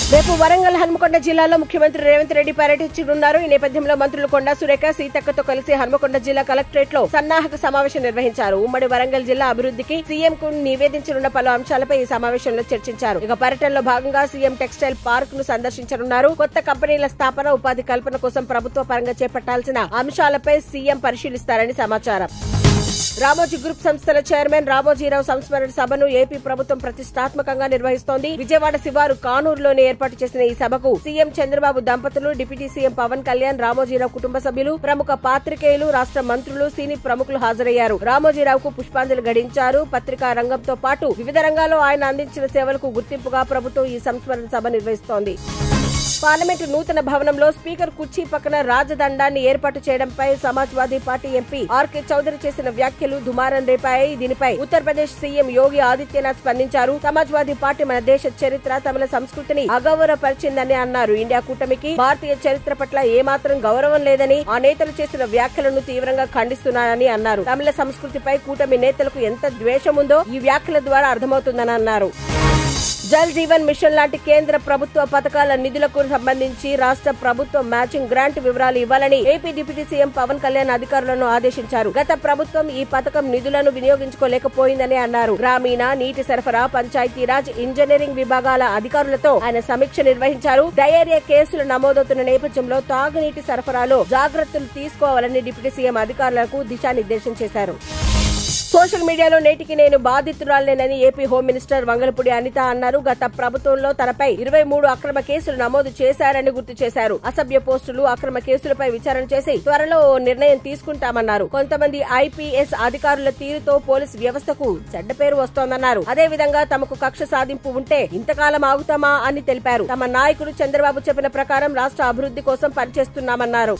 రేపు వరంగల్ హన్మకొండ జిల్లాలో ముఖ్యమంత్రి రేవంత్ రెడ్డి పర్యటించనున్నారు ఈ నేపథ్యంలో మంత్రులు కొండా సురేఖ సీతక్కతో కలిసి హన్మకొండ జిల్లా కలెక్టరేట్ లో సన్నాహక సమావేశం నిర్వహించారు ఉమ్మడి వరంగల్ జిల్లా అభివృద్ధికి సీఎం కు నివేదించనున్న పలు అంశాలపై ఈ సమావేశంలో చర్చించారు ఇక పర్యటనలో భాగంగా సీఎం టెక్స్టైల్ పార్క్ ను సందర్శించనున్నారు కొత్త కంపెనీల స్థాపన ఉపాధి కల్పన కోసం ప్రభుత్వ పరంగా చేపట్టాల్సిన అంశాలపై సీఎం పరిశీలిస్తారని సమాచారం రామోజీ గ్రూప్ సంస్థల చైర్మన్ రామోజీరావు సంస్మరణ సభను ఏపీ ప్రభుత్వం ప్రతిష్టాత్మకంగా నిర్వహిస్తోంది విజయవాడ శివారు కానూరులోనే ఏర్పాటు చేసిన ఈ సభకు సీఎం చంద్రబాబు దంపతులు డిప్యూటీ సీఎం పవన్ కళ్యాణ్ రామోజీరావు కుటుంబ సభ్యులు ప్రముఖ పాత్రికేయులు రాష్ట్ర మంత్రులు సినీ ప్రముఖులు హాజరయ్యారు రామోజీరావుకు పుష్పాంజలి గడించారు పత్రికా రంగంతో పాటు వివిధ రంగాల్లో ఆయన అందించిన సేవలకు గుర్తింపుగా ప్రభుత్వం ఈ సంస్మరణ సభ నిర్వహిస్తోంది పార్లమెంటు నూతన భవనంలో స్పీకర్ కుర్చీ పక్కన రాజదండాన్ని ఏర్పాటు చేయడంపై Samajwadi party MP RK Chaudhary చేసిన వ్యాఖ్యలు దుమారం రేపాయి దీనిపై ఉత్తరప్రదేశ్ సీఎం యోగి ఆదిత్యనాథ్ స్పందించారు సమాజ్వాదీ పార్టీ మన దేశ చరిత్ర తమల సంస్కృతిని అగౌరవపరిచిందని అన్నారు ఇండియా కూటమికి భారతీయ చరిత్ర పట్ల ఏమాత్రం గౌరవం లేదని ఆ నేతలు చేసిన వ్యాఖ్యలను తీవ్రంగా ఖండిస్తున్నానని అన్నారు తమిళ సంస్కృతిపై కూటమి నేతలకు ఎంత ద్వేషం ఉందో ఈ వ్యాఖ్యల ద్వారా అర్థమవుతుందని అన్నారు జల్ జీవన్ మిషన్ లాంటి కేంద్ర ప్రభుత్వ పథకాల నిధులకు సంబంధించి రాష్ట్ర ప్రభుత్వం మ్యాచింగ్ గ్రాంట్ వివరాలు ఇవ్వాలని AP deputy CM Pawan Kalyan అధికారులను ఆదేశించారు గత ప్రభుత్వం ఈ పథకం నిధులను వినియోగించుకోలేకపోయిందని అన్నారు గ్రామీణ నీటి సరఫరా పంచాయతీరాజ్ ఇంజనీరింగ్ విభాగాల అధికారులతో ఆయన సమీక్ష నిర్వహించారు డయేరియా కేసులు నమోదవుతున్న నేపథ్యంలో తాగునీటి సరఫరాలో జాగ్రత్తలు తీసుకోవాలని డిప్యూటీ సీఎం అధికారులకు దిశానిర్దేశం చేశారు సోషల్ మీడియాలో నేటికి నేను బాధితురాలేనని AP home minister Vangalapudi Anitha అన్నారు గత ప్రభుత్వంలో తనపై ఇరవై మూడు అక్రమ కేసులు నమోదు చేశారని గుర్తు చేశారు అసభ్య పోస్టులు అక్రమ కేసులపై విచారణ చేసి త్వరలో ఓ నిర్ణయం తీసుకుంటామన్నారు కొంతమంది ఐపీఎస్ అధికారుల తీరుతో పోలీస్ వ్యవస్థకు చెడ్డ పేరు వస్తోందన్నారు అదేవిధంగా తమకు కక్ష సాధింపు ఉంటే ఇంతకాలం ఆగుతామా అని తెలిపారు తమ నాయకుడు చంద్రబాబు చెప్పిన ప్రకారం రాష్ట్ర అభివృద్ధి కోసం పనిచేస్తున్నామన్నారు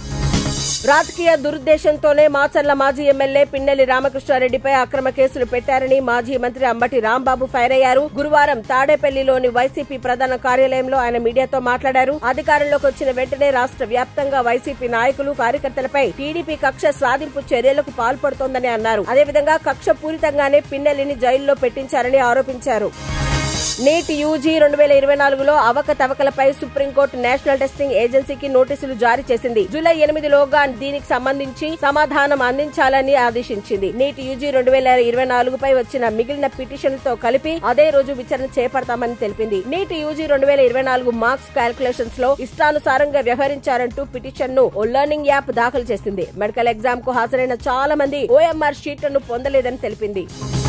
రాజకీయ దురుద్దేశంతోనే మాచర్ల మాజీ ఎమ్మెల్యే పిన్నెల్లి రామకృష్ణారెడ్డిపై అక్రమ కేసులు పెట్టారని మాజీ మంత్రి అంబటి రాంబాబు ఫైర్ అయ్యారు గురువారం తాడేపల్లిలోని వైసీపీ ప్రధాన కార్యాలయంలో ఆయన మీడియాతో మాట్లాడారు అధికారంలోకి వచ్చిన వెంటనే రాష్ట్ర వ్యాప్తంగా వైసీపీ నాయకులు కార్యకర్తలపై టీడీపీ కక్ష సాధింపు చర్యలకు పాల్పడుతోందని అన్నారు అదేవిధంగా కక్ష పూరితంగానే పిన్నెల్లిని జైల్లో పెట్టించారని ఆరోపించారు నీట్ యూజీ రెండు వేల ఇరవై నాలుగులో అవకతవకలపై సుప్రీంకోర్టు నేషనల్ టెస్టింగ్ ఏజెన్సీకి నోటీసులు జారీ చేసింది జూలై ఎనిమిదిలోగా దీనికి సంబంధించి సమాధానం అందించాలని ఆదేశించింది నీట్ యూజీ రెండు వేల ఇరవై నాలుగుపై వచ్చిన మిగిలిన పిటిషన్లతో కలిపి అదే రోజు విచారణ చేపడతామని తెలిపింది నీట్ యూజీ రెండు వేల ఇరవై నాలుగు మార్క్స్ క్యాల్కులేషన్స్ లో ఇష్టానుసారంగా వ్యవహరించారంటూ పిటిషన్ ను ఓ లెర్నింగ్ యాప్ దాఖలు చేసింది మెడికల్ ఎగ్జామ్ కు హాజరైన చాలా మంది ఓఎంఆర్ షీట్లను పొందలేదని తెలిపింది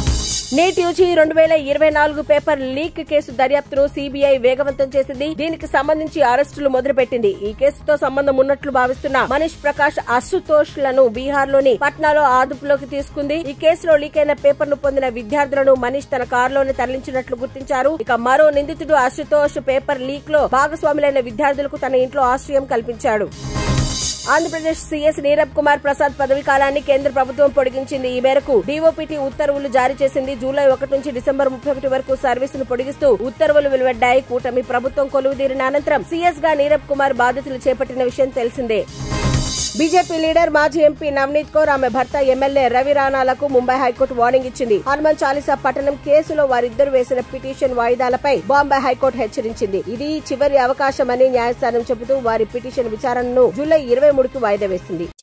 నీట్ యూజీ రెండు వేల ఇరవై నాలుగు పేపర్ లీక్ కేసు దర్యాప్తును సిబిఐ వేగవంతం చేసింది దీనికి సంబంధించి అరెస్టులు మొదలుపెట్టింది ఈ కేసుతో సంబంధం ఉన్నట్లు భావిస్తున్న మనీష్ ప్రకాష్ అశుతోష్ లను బీహార్ లోని పట్నాలో అదుపులోకి తీసుకుంది ఈ కేసులో లీక్ అయిన పేపర్ ను పొందిన విద్యార్థులను మనీష్ తన కారులోనే తరలించినట్లు గుర్తించారు ఇక మరో నిందితుడు అశుతోష్ పేపర్ లీక్ లో భాగస్వాములైన విద్యార్థులకు తన ఇంట్లో ఆశ్రయం కల్పించాడు ఆంధ్రప్రదేశ్ సీఎస్ నీరబ్ కుమార్ ప్రసాద్ పదవీ కాలాన్ని కేంద్ర ప్రభుత్వం పొడిగించింది ఈ మేరకు డీఓపీటీ ఉత్తర్వులు జారీ చేసింది జూలై ఒకటి నుంచి డిసెంబర్ ముప్పై ఒకటి వరకు సర్వీసును పొడిగిస్తూ ఉత్తర్వులు వెలువడ్డాయి కూటమి ప్రభుత్వం కొలువుదీరిన అనంతరం సీఎస్ గా నీరబ్ కుమార్ బాధ్యతలు చేపట్టిన విషయం తెలిసిందే బీజేపీ లీడర్ మాజీ ఎంపీ నవనీత్ కౌర్ ఆమె భర్త ఎమ్మెల్యే రవి రాణాలకు ముంబై హైకోర్టు వార్నింగ్ ఇచ్చింది హనుమాన్ చాలీసా పట్టణం కేసులో వారిద్దరు వేసిన పిటిషన్ వాయిదాలపై బాంబే హైకోర్టు హెచ్చరించింది ఇది చివరి అవకాశమని న్యాయస్థానం చెబుతూ వారి పిటిషన్ విచారణను జూలై ఇరవై మూడుకి వాయిదా వేసింది